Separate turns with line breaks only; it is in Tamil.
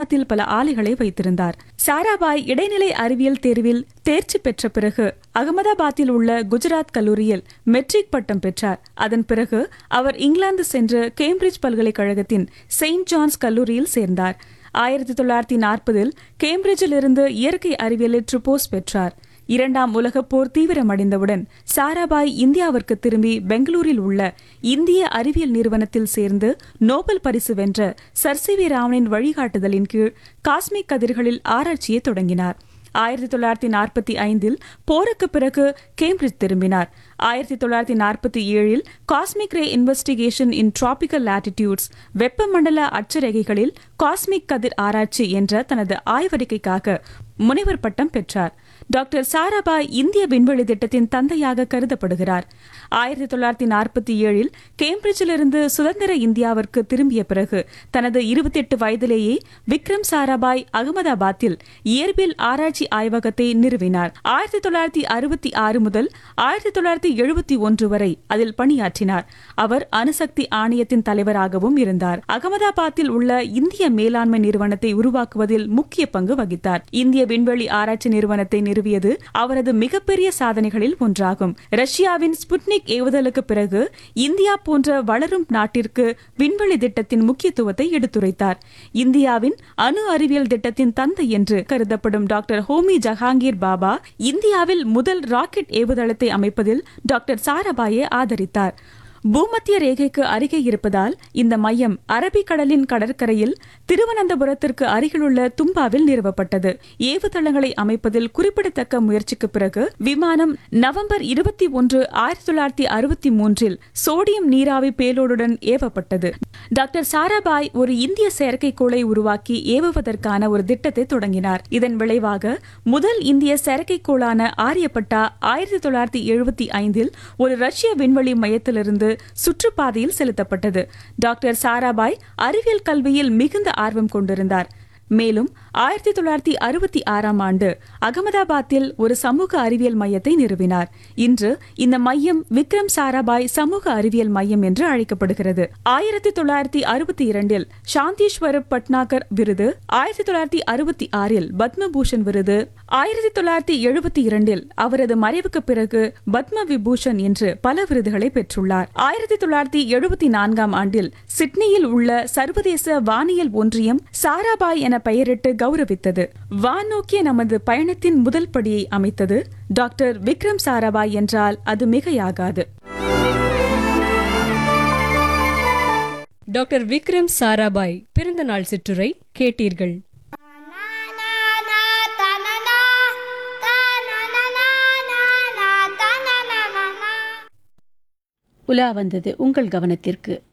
அகமதாபாத்தில் பல ஆலைகளை வைத்திருந்தார் சாராபாய் இடைநிலை அறிவியல் தேர்வில் தேர்ச்சி பெற்ற பிறகு அகமதாபாத்தில் உள்ள குஜராத் கல்லூரியில் மெட்ரிக் பட்டம் பெற்றார் அதன் பிறகு அவர் இங்கிலாந்து சென்று கேம்பிரிட்ஜ் பல்கலைக்கழகத்தின் செயின்ட் ஜான்ஸ் கல்லூரியில் சேர்ந்தார் ஆயிரத்தி தொள்ளாயிரத்தி நாற்பதில் கேம்பிரிட்ஜில் இருந்து இயற்கை அறிவியலில் ட்ரிபோஸ் பெற்றார் இரண்டாம் உலகப் போர் தீவிரமடைந்தவுடன் சாராபாய் இந்தியாவிற்கு திரும்பி பெங்களூரில் உள்ள இந்திய அறிவியல் நிறுவனத்தில் சேர்ந்து நோபல் பரிசு வென்ற சர் சி வி ராமனின் வழிகாட்டுதலின் கீழ் காஸ்மிக் கதிர்களில் ஆராய்ச்சியை தொடங்கினார் ஆயிரத்தி தொள்ளாயிரத்தி நாற்பத்தி ஐந்தில் போருக்கு பிறகு கேம்பிரிட்ஜ் திரும்பினார் ஆயிரத்தி தொள்ளாயிரத்தி நாற்பத்தி ஏழில் cosmic ray investigation in tropical latitudes வெப்பமண்டல அட்சரேகைகளில் காஸ்மிக் கதிர் ஆராய்ச்சி என்ற தனது ஆய்வறிக்கைக்காக முனைவர் பட்டம் பெற்றார் டாக்டர் சாராபாய் இந்திய விண்வெளி திட்டத்தின் தந்தையாக கருதப்படுகிறார் ஆயிரத்தி தொள்ளாயிரத்தி நாற்பத்தி ஏழில் கேம்பிரிட்ஜிலிருந்து சுதந்திர இந்தியாவிற்கு திரும்பிய பிறகு தனது இருபத்தி எட்டு வயதிலேயே விக்ரம் சாராபாய் அகமதாபாத்தில் இயற்பியல் ஆராய்ச்சி ஆய்வகத்தை நிறுவினார் ஆயிரத்தி தொள்ளாயிரத்தி அறுபத்தி ஆறு முதல் ஆயிரத்தி தொள்ளாயிரத்தி எழுபத்தி ஒன்று வரை அதில் பணியாற்றினார் அவர் அணுசக்தி ஆணையத்தின் தலைவராகவும் இருந்தார் அகமதாபாத்தில் உள்ள இந்திய மேலாண்மை நிறுவனத்தை உருவாக்குவதில் முக்கிய பங்கு வகித்தார் இந்திய விண்வெளி ஆராய்ச்சி நிறுவனத்தை நிறுவியது அவரது மிகப்பெரிய சாதனைகளில் ஒன்றாகும் ரஷ்யாவின் ஸ்புட்னிக் ஏவுதலுக்கு பிறகு இந்தியா போன்ற வளரும் நாட்டிற்கு விண்வெளி திட்டத்தின் முக்கியத்துவத்தை எடுத்துரைத்தார் இந்தியாவின் அணு அறிவியல் திட்டத்தின் தந்தை என்று கருதப்படும் டாக்டர் ஹோமி ஜஹாங்கீர் பாபா இந்தியாவில் முதல் ராக்கெட் ஏவுதளத்தை அமைப்பதில் டாக்டர் சாராபாயை ஆதரித்தார் பூமத்திய ரேகைக்கு அருகே இருப்பதால் இந்த மையம் அரபிக்கடலின் கடற்கரையில் திருவனந்தபுரத்திற்கு அருகிலுள்ள தும்பாவில் நிறுவப்பட்டது ஏவுதளங்களை அமைப்பதில் குறிப்பிடத்தக்க முயற்சிக்கு பிறகு விமானம் நவம்பர் இருபத்தி ஒன்று ஆயிரத்தி தொள்ளாயிரத்தி அறுபத்தி மூன்றில் சோடியம் நீராவி பேலோடுடன் ஏவப்பட்டது டாக்டர் சாராபாய் ஒரு இந்திய செயற்கைக்கோளை உருவாக்கி ஏவுவதற்கான ஒரு திட்டத்தை தொடங்கினார் இதன் விளைவாக முதல் இந்திய செயற்கைக்கோளான ஆரியப்பட்டா ஆயிரத்தி தொள்ளாயிரத்தி எழுபத்தி ஐந்தில் ஒரு ரஷ்ய விண்வெளி மையத்திலிருந்து சுற்றுப்பாதையில் செலுத்தப்பட்டது டாக்டர் சாராபாய் அறிவியல் கல்வியில் மிகுந்த ஆர்வம் கொண்டிருந்தார் மேலும் ஆயிரத்தி தொள்ளாயிரத்தி அறுபத்தி ஆறாம் ஆண்டு அகமதாபாத்தில் ஒரு சமூக அறிவியல் மையத்தை நிறுவினார் இன்று இந்த மையம் விக்ரம் சாராபாய் சமூக அறிவியல் மையம் என்று அழைக்கப்படுகிறது ஆயிரத்தி தொள்ளாயிரத்தி அறுபத்தி இரண்டில் சாந்தீஸ்வரப் பட்னாகர் விருது ஆயிரத்தி தொள்ளாயிரத்தி அறுபத்தி ஆறில் பத்மபூஷன் விருது ஆயிரத்தி தொள்ளாயிரத்தி எழுபத்தி இரண்டில் அவரது மறைவுக்கு பிறகு பத்ம விபூஷன் என்று பல விருதுகளை பெற்றுள்ளார் ஆயிரத்தி தொள்ளாயிரத்தி எழுபத்தி நான்காம் ஆண்டில் சிட்னியில் உள்ள சர்வதேச வானியல் ஒன்றியம் சாராபாய் என பெயரிட்டு கௌரவித்தது வானோக்கிய நமது பயணத்தின் முதல் படியை அமைத்தது டாக்டர் விக்ரம் சாராபாய் என்றால் அது மிகையாகாது
டாக்டர் விக்ரம் சாராபாய் பிறந்த நாள் சிற்றுரை கேட்டீர்கள்
உலா வந்தது உங்கள் கவனத்திற்கு